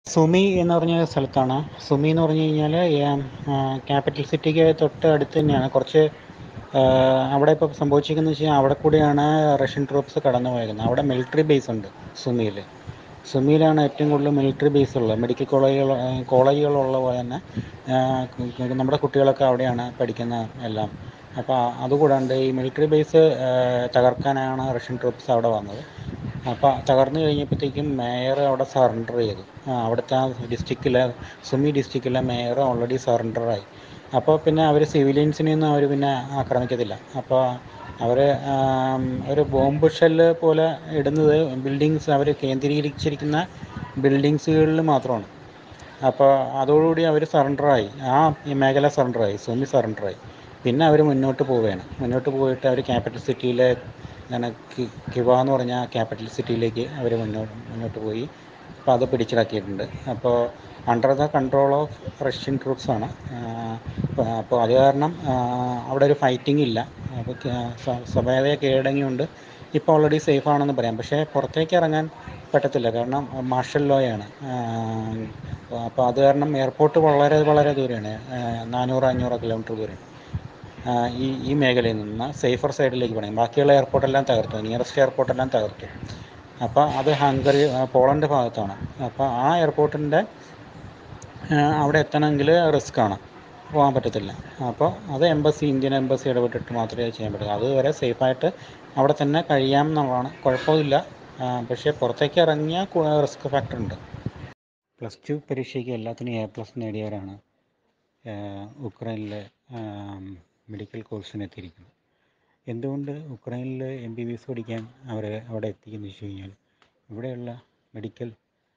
സുമി എന്ന് പറഞ്ഞ സ്ഥലത്താണ് സുമി എന്ന് പറഞ്ഞു കഴിഞ്ഞാൽ ക്യാപിറ്റൽ സിറ്റിക്ക് തൊട്ട് അടുത്ത് തന്നെയാണ് കുറച്ച് അവിടെ ഇപ്പോൾ സംഭവിച്ചിരിക്കുന്നത് വെച്ച് കഴിഞ്ഞാൽ അവിടെ കൂടിയാണ് റഷ്യൻ ട്രൂപ്സ് കടന്നു പോയിരുന്നത് അവിടെ മിലിറ്ററി ബേസ് ഉണ്ട് സുമിയിൽ സുമിയിലാണ് ഏറ്റവും കൂടുതൽ മിലിറ്ററി ബേസ് ഉള്ളത് മെഡിക്കൽ കോളേജുകൾ കോളേജുകളുള്ള പോലെ തന്നെ നമ്മുടെ കുട്ടികളൊക്കെ അവിടെയാണ് പഠിക്കുന്നത് എല്ലാം അപ്പോൾ അതുകൂടാണ്ട് ഈ മിലിറ്ററി ബേസ് തകർക്കാനാണ് റഷ്യൻ ട്രൂപ്സ് അവിടെ വന്നത് അപ്പോൾ തകർന്നു കഴിഞ്ഞപ്പോഴത്തേക്കും മേയർ അവിടെ സറണ്ടർ ചെയ്തു അവിടുത്തെ ആ ഡിസ്ട്രിക്റ്റിലെ സുമി ഡിസ്ട്രിക്റ്റിലെ മേയർ ഓൾറെഡി സറണ്ടറായി അപ്പോൾ പിന്നെ അവർ സിവിലിയൻസിനെയൊന്നും അവർ പിന്നെ ആക്രമിക്കത്തില്ല അപ്പോൾ അവർ ഒരു ബോംബ് ഷെല്ല് പോലെ ഇടുന്നത് ബിൽഡിങ്സ് അവർ കേന്ദ്രീകരിച്ചിരിക്കുന്ന ബിൽഡിങ്സുകളിൽ മാത്രമാണ് അപ്പോൾ അതോടുകൂടി അവർ സറണ്ടറായി ആ ഈ മേഖല സറണ്ടറായി സുമി സറണ്ടറായി പിന്നെ അവർ മുന്നോട്ട് പോവുകയാണ് മുന്നോട്ട് പോയിട്ട് അവർ ക്യാപിറ്റൽ സിറ്റിയിലെ അങ്ങനെ കിവ എന്ന് പറഞ്ഞ ക്യാപിറ്റൽ സിറ്റിയിലേക്ക് അവർ മുന്നോട്ട് മുന്നോട്ട് പോയി അപ്പോൾ അത് പിടിച്ചടക്കിയിട്ടുണ്ട് അപ്പോൾ under the control of Russian troops ആണ് അപ്പോൾ അത് കാരണം അവിടെ ഒരു ഫൈറ്റിംഗ് ഇല്ല അപ്പോൾ സ്വമേധയെ കീഴടങ്ങിയുണ്ട് ഇപ്പോൾ ഓൾറെഡി സേഫ് ആണെന്ന് പറയാം പക്ഷേ പുറത്തേക്ക് ഇറങ്ങാൻ പറ്റത്തില്ല കാരണം മാർഷൽ ലോയാണ് അപ്പോൾ അത് കാരണം എയർപോർട്ട് വളരെ വളരെ ദൂരെയാണ് നാനൂറ് അഞ്ഞൂറ് കിലോമീറ്റർ ദൂരെയാണ് ഈ ഈ മേഖലയിൽ നിന്ന് സേഫർ സൈഡിലേക്ക് പോകണം ബാക്കിയുള്ള എയർപോർട്ടെല്ലാം തകർത്തു നിയറസ്റ്റ് എയർപോർട്ടെല്ലാം തകർത്തു അപ്പോൾ അത് ഹംഗറി പോളണ്ട് ഭാഗത്താണ് അപ്പോൾ ആ എയർപോർട്ടിൻ്റെ അവിടെ എത്തണമെങ്കിൽ റിസ്ക് ആണ് പോകാൻ പറ്റത്തില്ല അപ്പോൾ അത് എംബസി ഇന്ത്യൻ എംബസി ഇടപെട്ടിട്ട് മാത്രമേ ചെയ്യാൻ പറ്റൂ അതുവരെ സേഫായിട്ട് അവിടെ തന്നെ കഴിയാം എന്നുള്ളതാണ് കുഴപ്പമില്ല പക്ഷേ പുറത്തേക്ക് ഇറങ്ങിയ റിസ്ക് ഫാക്ടർ ഉണ്ട് പ്ലസ് ടു പരീക്ഷയ്ക്ക് എല്ലാത്തിനും എ പ്ലസ് നേടിയവരാണ് ഉക്രൈനിലെ മെഡിക്കൽ കോഴ്സിന് എത്തിയിരിക്കുന്നത് എന്തുകൊണ്ട് ഉക്രൈനിൽ എം ബി ബി എസ് പഠിക്കാൻ അവർ അവിടെ എത്തിയെന്ന് വെച്ച് കഴിഞ്ഞാൽ ഇവിടെയുള്ള മെഡിക്കൽ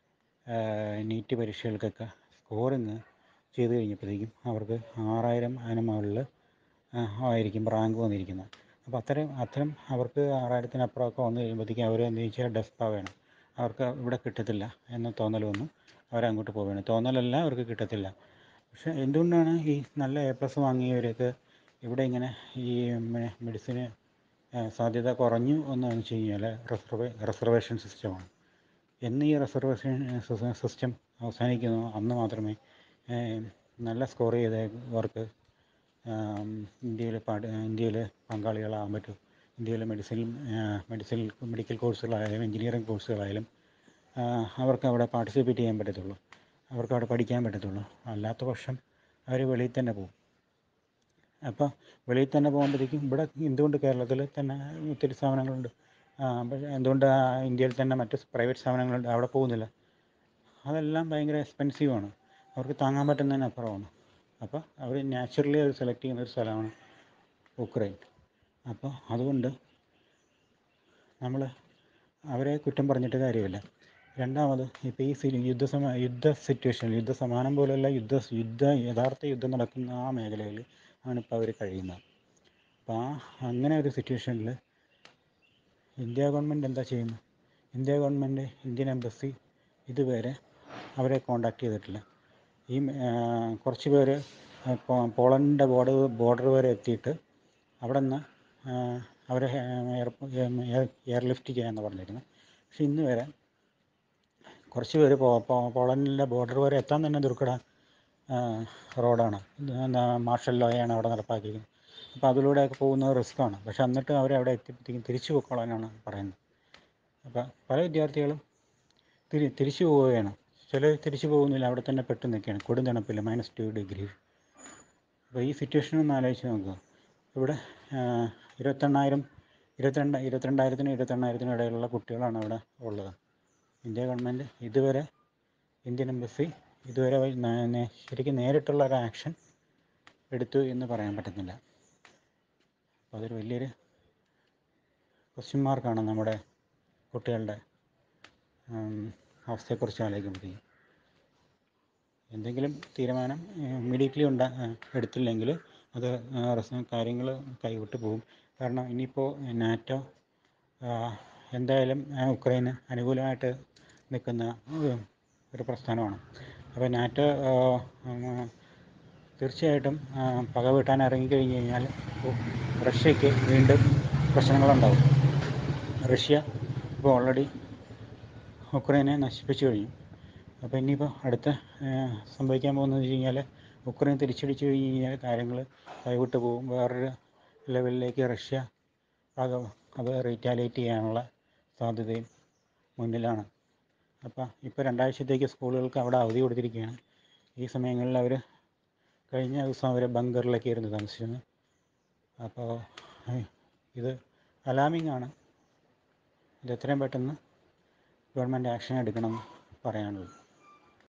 നീറ്റ് പരീക്ഷകൾക്കൊക്കെ സ്കോറിങ് ചെയ്ത് കഴിഞ്ഞപ്പോഴത്തേക്കും അവർക്ക് ആറായിരം അതിന് മുകളിൽ ആയിരിക്കും റാങ്ക് വന്നിരിക്കുന്നത് അപ്പോൾ അത്തരം അത്തരം അവർക്ക് ആറായിരത്തിനപ്പുറമൊക്കെ വന്നു കഴിയുമ്പോഴത്തേക്കും അവർ എന്ന് വെച്ചാൽ ഡെസ്പാവുകയാണ് അവർക്ക് ഇവിടെ കിട്ടത്തില്ല എന്ന തോന്നൽ വന്നു അവരങ്ങോട്ട് പോവുകയാണ് തോന്നലല്ല അവർക്ക് കിട്ടത്തില്ല പക്ഷേ എന്തുകൊണ്ടാണ് ഈ നല്ല എ പ്ലസ് വാങ്ങിയവരൊക്കെ ഇവിടെ ഇങ്ങനെ ഈ മെഡിസിന് സാധ്യത കുറഞ്ഞു എന്ന് വെച്ച് കഴിഞ്ഞാൽ റിസർവേ റിസർവേഷൻ സിസ്റ്റമാണ് എന്ന് ഈ റിസർവേഷൻ സിസ്റ്റം അവസാനിക്കുന്നു അന്ന് മാത്രമേ നല്ല സ്കോർ ചെയ്തവർക്ക് ഇന്ത്യയിൽ പാട് ഇന്ത്യയിൽ പങ്കാളികളാകാൻ പറ്റൂ ഇന്ത്യയിലെ മെഡിസിൻ മെഡിസിൻ മെഡിക്കൽ കോഴ്സുകളായാലും എഞ്ചിനീയറിംഗ് കോഴ്സുകളായാലും അവർക്ക് അവിടെ പാർട്ടിസിപ്പേറ്റ് ചെയ്യാൻ പറ്റത്തുള്ളൂ അവർക്ക് അവിടെ പഠിക്കാൻ പറ്റത്തുള്ളൂ അല്ലാത്ത പക്ഷം അവർ വെളിയിൽ തന്നെ പോകും അപ്പോൾ വെളിയിൽ തന്നെ പോകുമ്പോഴത്തേക്കും ഇവിടെ എന്തുകൊണ്ട് കേരളത്തിൽ തന്നെ ഒത്തിരി സ്ഥാപനങ്ങളുണ്ട് പക്ഷേ എന്തുകൊണ്ട് ഇന്ത്യയിൽ തന്നെ മറ്റ് പ്രൈവറ്റ് സ്ഥാപനങ്ങളുണ്ട് അവിടെ പോകുന്നില്ല അതെല്ലാം ഭയങ്കര എക്സ്പെൻസീവാണ് അവർക്ക് താങ്ങാൻ പറ്റുന്നതിനപ്പുറമാണ് അപ്പോൾ അവർ നാച്ചുറലി അവർ സെലക്ട് ചെയ്യുന്ന ഒരു സ്ഥലമാണ് ഉക്രൈൻ അപ്പോൾ അതുകൊണ്ട് നമ്മൾ അവരെ കുറ്റം പറഞ്ഞിട്ട് കാര്യമില്ല രണ്ടാമത് ഇപ്പോൾ ഈ സി യുദ്ധ സമ യുദ്ധ സിറ്റുവേഷനിൽ യുദ്ധ സമാനം പോലെയുള്ള യുദ്ധ യുദ്ധ യഥാർത്ഥ യുദ്ധം നടക്കുന്ന ആ മേഖലയിൽ ആണിപ്പോൾ അവർ കഴിയുന്നത് അപ്പോൾ ആ അങ്ങനെ ഒരു സിറ്റുവേഷനിൽ ഇന്ത്യ ഗവൺമെൻറ് എന്താ ചെയ്യുന്നത് ഇന്ത്യ ഗവൺമെൻറ് ഇന്ത്യൻ എംബസി ഇതുവരെ അവരെ കോണ്ടാക്ട് ചെയ്തിട്ടില്ല ഈ കുറച്ച് പേര് പോളണ്ടിൻ്റെ ബോർഡർ ബോർഡർ വരെ എത്തിയിട്ട് അവിടെ നിന്ന് അവരെ എയർ ലിഫ്റ്റ് ചെയ്യാമെന്ന് പറഞ്ഞിരുന്നു പക്ഷെ ഇന്ന് വരെ കുറച്ച് പേര് പോളണ്ടിൻ്റെ ബോർഡർ വരെ എത്താൻ തന്നെ ദുർഘട റോഡാണ് മാർഷൽ ലോയാണ് അവിടെ നടപ്പാക്കിയിരിക്കുന്നത് അപ്പോൾ അതിലൂടെയൊക്കെ പോകുന്നത് റിസ്ക്കാണ് പക്ഷെ എന്നിട്ട് അവരെ അവിടെ എത്തിയപ്പോഴത്തേക്കും തിരിച്ചു പൊക്കോളാനാണ് പറയുന്നത് അപ്പോൾ പല വിദ്യാർത്ഥികളും തിരി തിരിച്ചു പോവുകയാണ് ചിലർ തിരിച്ചു പോകുന്നില്ല അവിടെ തന്നെ പെട്ട് നിൽക്കുകയാണ് കൊടും തണുപ്പിൽ മൈനസ് ടു ഡിഗ്രി അപ്പോൾ ഈ സിറ്റുവേഷൻ ഒന്ന് ആലോചിച്ച് നോക്കുക ഇവിടെ ഇരുപത്തെണ്ണായിരം ഇരുപത്തിരണ്ട് ഇരുപത്തിരണ്ടായിരത്തിനും ഇരുപത്തെണ്ണായിരത്തിനും ഇടയിലുള്ള കുട്ടികളാണ് അവിടെ ഉള്ളത് ഇന്ത്യ ഗവൺമെൻറ് ഇതുവരെ ഇന്ത്യൻ എംബസി ഇതുവരെ ശരിക്കും നേരിട്ടുള്ള ഒരു ആക്ഷൻ എടുത്തു എന്ന് പറയാൻ പറ്റുന്നില്ല അപ്പോൾ അതൊരു വലിയൊരു ക്വസ്റ്റ്യൻ മാർക്കാണ് നമ്മുടെ കുട്ടികളുടെ അവസ്ഥയെക്കുറിച്ച് ആലോചിക്കുമ്പോഴത്തേക്കും എന്തെങ്കിലും തീരുമാനം ഇമ്മീഡിയറ്റ്ലി ഉണ്ടാ എടുത്തില്ലെങ്കിൽ അത് കാര്യങ്ങൾ കൈവിട്ട് പോകും കാരണം ഇനിയിപ്പോൾ നാറ്റോ എന്തായാലും ഉക്രൈന് അനുകൂലമായിട്ട് നിൽക്കുന്ന ഒരു പ്രസ്ഥാനമാണ് അപ്പോൾ നാറ്റോ തീർച്ചയായിട്ടും പക വീട്ടാൻ ഇറങ്ങിക്കഴിഞ്ഞ് കഴിഞ്ഞാൽ റഷ്യക്ക് വീണ്ടും പ്രശ്നങ്ങളുണ്ടാവും റഷ്യ ഇപ്പോൾ ഓൾറെഡി ഉക്രൈനെ നശിപ്പിച്ചു കഴിഞ്ഞു അപ്പോൾ ഇനിയിപ്പോൾ അടുത്ത സംഭവിക്കാൻ പോകുന്നത് വെച്ച് കഴിഞ്ഞാൽ ഉക്രൈൻ തിരിച്ചടിച്ച് കഴിഞ്ഞ് കഴിഞ്ഞാൽ കാര്യങ്ങൾ കൈവിട്ട് പോകും വേറൊരു ലെവലിലേക്ക് റഷ്യ അത് അത് റീറ്റാലിയേറ്റ് ചെയ്യാനുള്ള സാധ്യതയും മുന്നിലാണ് അപ്പം ഇപ്പോൾ രണ്ടാഴ്ചത്തേക്ക് സ്കൂളുകൾക്ക് അവിടെ അവധി കൊടുത്തിരിക്കുകയാണ് ഈ സമയങ്ങളിൽ അവർ കഴിഞ്ഞ ദിവസം അവർ ബങ്കറിലൊക്കെ ആയിരുന്നു താമസിച്ചിരുന്നത് അപ്പോൾ ഇത് അലാമിംഗ് ആണ് ഇത് എത്രയും പെട്ടെന്ന് ഗവൺമെൻറ് ആക്ഷൻ എടുക്കണം പറയാനുള്ളത്